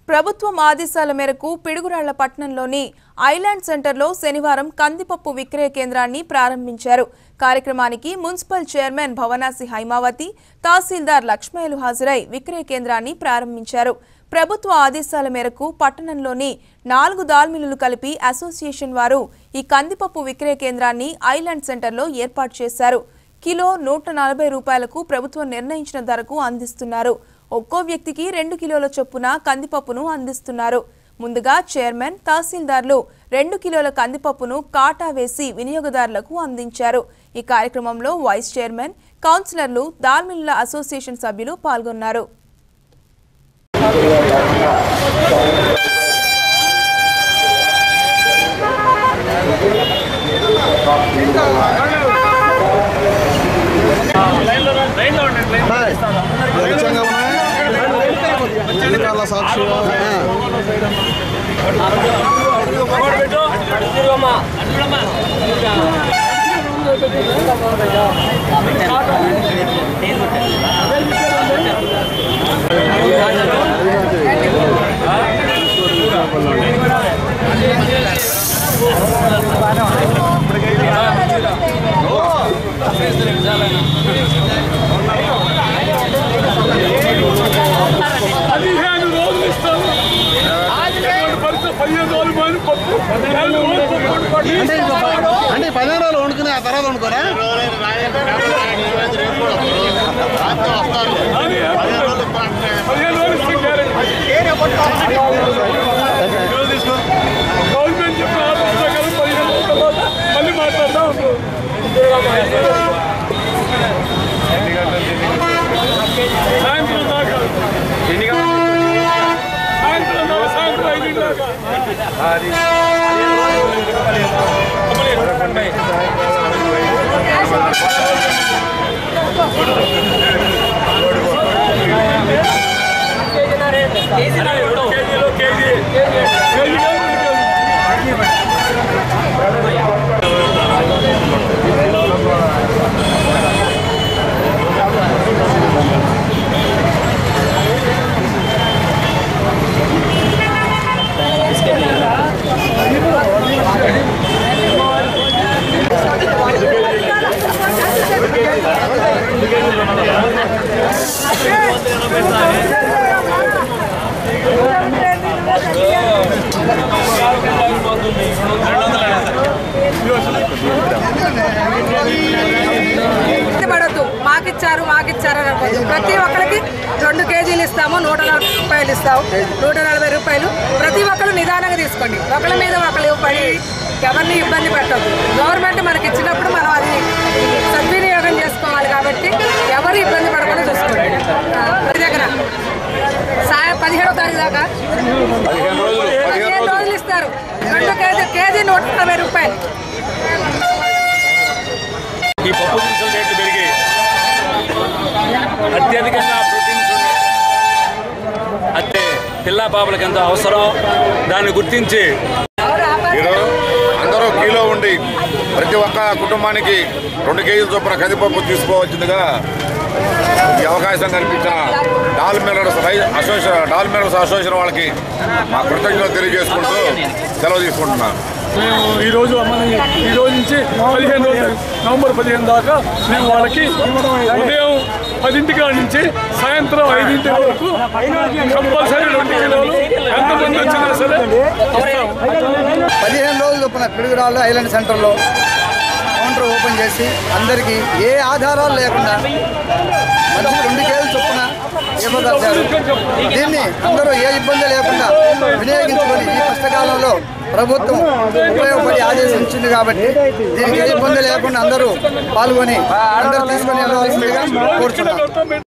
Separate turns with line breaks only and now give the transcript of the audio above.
ప్రభుత్వం ఆదేశాల మేరకు పిడుగురాళ్ల పట్టణంలోని ఐలాండ్ సెంటర్లో శనివారం కందిపప్పు విక్రయ కేంద్రాన్ని ప్రారంభించారు కార్యక్రమానికి మున్సిపల్ చైర్మన్ భవనాసి హైమావతి తహసీల్దార్ లక్ష్మయ్యలు హాజరై విక్రయ కేంద్రాన్ని ప్రారంభించారు ప్రభుత్వ ఆదేశాల మేరకు పట్టణంలోని నాలుగు దాల్ మిల్లులు కలిపి అసోసియేషన్ వారు ఈ కందిపప్పు విక్రయ కేంద్రాన్ని ఐలాండ్ సెంటర్లో ఏర్పాటు చేశారు కిలో నూట నలభై రూపాయలకు ప్రభుత్వం నిర్ణయించిన ధరకు అందిస్తున్నారు ఒక్కో వ్యక్తికి రెండు కిలోల చొప్పున కందిపప్పును అందిస్తున్నారు ముందుగా చైర్మన్ తహసీల్దార్లు రెండు కిలోల కందిపప్పును కాటా వేసి వినియోగదారులకు అందించారు ఈ కార్యక్రమంలో వైస్ చైర్మన్ కౌన్సిలర్లు దాల్మిల్లుల అసోసియేషన్ సభ్యులు పాల్గొన్నారు
నిజంగా ఉన్నాయి ఎన్నికల సాక్షిగా
పదిహేను రోజులు ఇస్తాను పరిస్థితి పదిహేను రోజులు పోయిన పప్పు పదిహేను రోజులు పప్పు పట్టి
అంటే పదిహేను రోజులు వండుకుని ఆ తర్వాత వండుకోరా
అని పదిహేను రోజులు ఇస్తే గ్యారెంటీ గవర్నమెంట్ చెప్పిన ఆర్డర్ ప్రకారం పదిహేను రోజుల తర్వాత మళ్ళీ మాట్లాడుతూ ఉంటాం సాయంత్రం దాకా సాయంత్రం దాకా సాయంత్రం ఐదు దాకా కేజీలో కేజీ కేజీలో
పడద్దు మాకిచ్చారు మాకిచ్చారు అని అనుకోవద్దు ప్రతి ఒక్కరికి రెండు కేజీలు ఇస్తాము నూట నలభై రూపాయలు ఇస్తాము నూట నలభై రూపాయలు ప్రతి ఒక్కరు నిదానంగా తీసుకోండి ఒకళ్ళ మీద ఒకళ్ళు పడి ఎవరిని ఇబ్బంది పెట్టద్దు గవర్నమెంట్ మనకి ఇచ్చినప్పుడు మనం అది సద్వినియోగం చేసుకోవాలి కాబట్టి ఎవరు ఇబ్బంది పడకుండా చూసుకోండి ఆ, ప్రతి దగ్గర సాయం పదిహేడో తారీఖు దాకా పదిహేను రోజులు ఇస్తారు రెండు కేజీ కేజీ నూట నలభై రూపాయలు
ఈ పప్పు దినుసుల రేట్లు పెరిగి అత్యధికంగా ప్రోటీన్స్ ఉన్నాయి అయితే పిల్ల పాపలకి ఎంతో అవసరం దాన్ని గుర్తించి
ఈరోజు అందరూ కీలో ఉండి ప్రతి ఒక్క కుటుంబానికి రెండు కేజీల చొప్పున కందిపప్పు తీసుకోవచ్చిందిగా ఈ అవకాశం కల్పించిన డాల్ మిల్లర్స్ రై అసోసియేషన్ డాల్ మిల్లర్స్ అసోసియేషన్ వాళ్ళకి మా కృతజ్ఞతలు తెలియజేసుకుంటూ సెలవు తీసుకుంటున్నాను
మేము ఈ రోజు అమ్మని ఈ రోజు నుంచి పదిహేను రోజులు నవంబర్ పదిహేను దాకా మేము వాళ్ళకి ఉదయం పదింటి కాడ నుంచి సాయంత్రం ఐదింటి వరకు కంపల్సరీ రెండు కిలోలు ఎంతమంది వచ్చినా సరే వస్తాం.
పదిహేను రోజులు చొప్పున పిడుగురాళ్ళు ఐలాండ్ సెంటర్లో కౌంటర్ ఓపెన్ చేసి అందరికీ ఏ ఆధారాలు లేకుండా మనిషికి రెండు కేజీలు చొప్పున ఇవ్వదలిచారు దీన్ని అందరూ ఏ ఇబ్బంది లేకుండా వినియోగించుకొని ఈ పుస్తకాలలో ప్రభుత్వం ఉపయోగపడి ఆదేశించింది కాబట్టి దీనికి ఏ ఇబ్బంది లేకుండా అందరూ పాల్గొని అందరూ తీసుకొని వెళ్ళవలసిందిగా కోరుచున్నాం